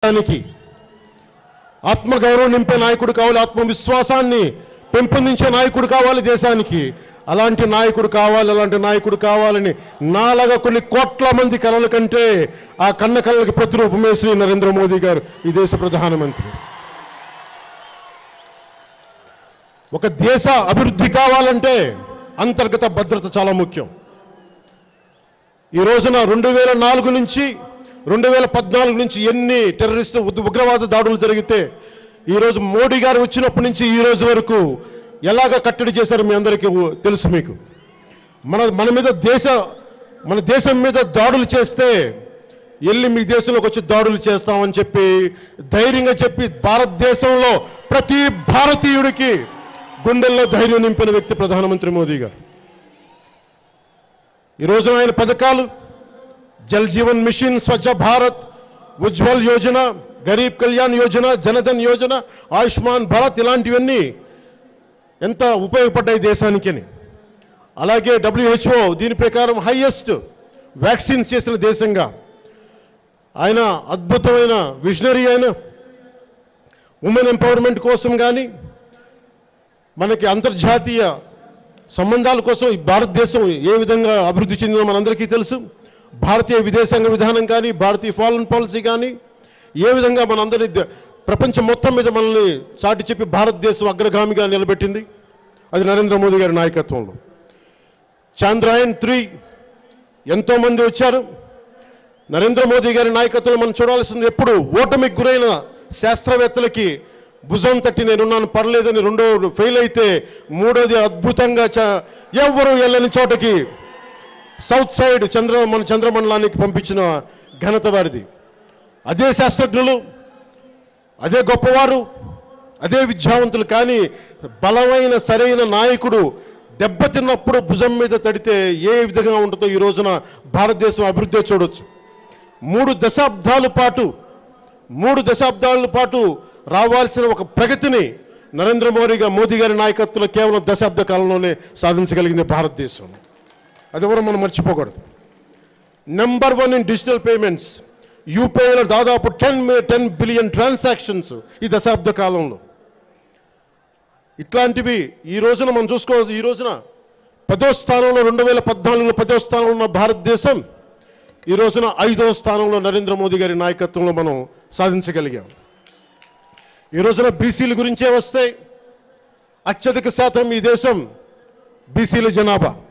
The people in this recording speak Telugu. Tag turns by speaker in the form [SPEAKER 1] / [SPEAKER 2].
[SPEAKER 1] దేశానికి ఆత్మగౌరవం నింపే నాయకుడు కావాలి ఆత్మవిశ్వాసాన్ని పెంపొందించే నాయకుడు కావాలి దేశానికి అలాంటి నాయకుడు కావాలి అలాంటి నాయకుడు కావాలని నాలాగా కొన్ని కోట్ల మంది కలల కంటే ఆ కన్న కళ్ళకి ప్రతిరూపమే శ్రీ నరేంద్ర మోదీ గారు ఈ దేశ ప్రధానమంత్రి ఒక దేశ అభివృద్ధి కావాలంటే అంతర్గత భద్రత చాలా ముఖ్యం ఈ రోజున రెండు వేల నాలుగు నుంచి రెండు వేల పద్నాలుగు నుంచి ఎన్ని టెర్రరిస్ట్ ఉగ్ర- ఉగ్రవాద దాడులు జరిగితే ఈ రోజు మోడీ గారు వచ్చినప్పటి నుంచి ఈ రోజు వరకు ఎలాగ కట్టడి చేశారో మీ అందరికీ ఊ- తెలుసు మీకు మన మన మీద దేశ మన దేశం మీద దాడులు చేస్తే వెళ్ళి మీ దేశంలోకి వచ్చి దాడులు చేస్తామని చెప్పి ధైర్యంగా చెప్పి భారతదేశంలో ప్రతి భారతీయుడికి గుండెల్లో ధైర్యం నింపిన వ్యక్తి ప్రధానమంత్రి మోదీ గారు ఈ రోజు ఆయన పథకాలు జల్ జీవన్ మిషన్ స్వచ్ఛ భారత్ ఉజ్వల్ యోజన గరీబ్ కళ్యాణ్ యోజన జనధన్ యోజన ఆయుష్మాన్ భారత్ ఇలాంటివన్నీ ఎంత ఉపయోగపడ్డాయి దేశానికని అలాగే డబ్ల్యూహెచ్ఓ దీని ప్రకారం హైయెస్ట్ వ్యాక్సిన్స్ చేసిన దేశంగా ఆయన అద్భుతమైన విజనరీ అయిన ఉమెన్ ఎంపవర్మెంట్ కోసం కానీ మనకి అంతర్జాతీయ సంబంధాల కోసం ఈ భారతదేశం ఏ విధంగా అభివృద్ధి చెందిందో మనందరికీ తెలుసు భారతీయ విదేశాంగ విధానం కానీ భారతీయ ఫారెన్ పాలసీ కానీ ఏ విధంగా మనందరి ద- ప్రపంచం మొత్తం మీద మనల్ని చాటి చెప్పి భారతదేశం అగ్రగామిగా నిలబెట్టింది అది నరేంద్ర మోదీ గారి నాయకత్వంలో చాంద్రాయన్ త్రీ ఎంతో మంది వచ్చారు నరేంద్ర మోదీ గారి నాయకత్వంలో మనం చూడాల్సింది ఎప్పుడు ఓటమికి గురైన శాస్త్రవేత్తలకి భుజం తట్టి నేనున్నాను పర్లేదని రెండో ఫెయిల్ అయితే మూడోది అద్భుతంగా చ- ఎవ్వరూ వెళ్ళని చోటకి సౌత్ సైడ్ చంద్ర మన చంద్రమండలానికి పంపించిన ఘనత వారిది అదే శాస్త్రజ్ఞులు అదే గొప్పవారు అదే విద్యావంతులు కానీ బలమైన సరైన నాయకుడు దెబ్బతిన్నప్పుడు భుజం మీద తడితే ఏ విధంగా ఉంటుందో ఈ రోజున భారతదేశం అభివృద్ధి చూడొచ్చు మూడు దశాబ్దాల పాటు మూడు దశాబ్దాల పాటు రావాల్సిన ఒక ప్రగతిని నరేంద్ర మోడీగా మోదీ గారి నాయకత్వంలో కేవలం దశాబ్ద కాలంలోనే సాధించగలిగింది భారతదేశం అది ఎవరు మనం మర్చిపోకూడదు number one in digital payments యూపీఐలో దాదాపు టెన్ టెన్ బిలియన్ ట్రాన్సాక్షన్స్ ఈ దశాబ్ద కాలంలో ఇట్లాంటివి ఈ రోజున మనం చూసుకోవచ్చు ఈ రోజున పదో స్థానంలో రెండు వేల పద్నాలుగులో పదో స్థానంలో ఉన్న భారతదేశం ఈ రోజున ఐదో స్థానంలో నరేంద్ర మోదీ గారి నాయకత్వంలో మనం సాధించగలిగాం ఈ రోజున బీసీల గురించే వస్తే అత్యధిక శాతం ఈ దేశం బీసీల జనాభా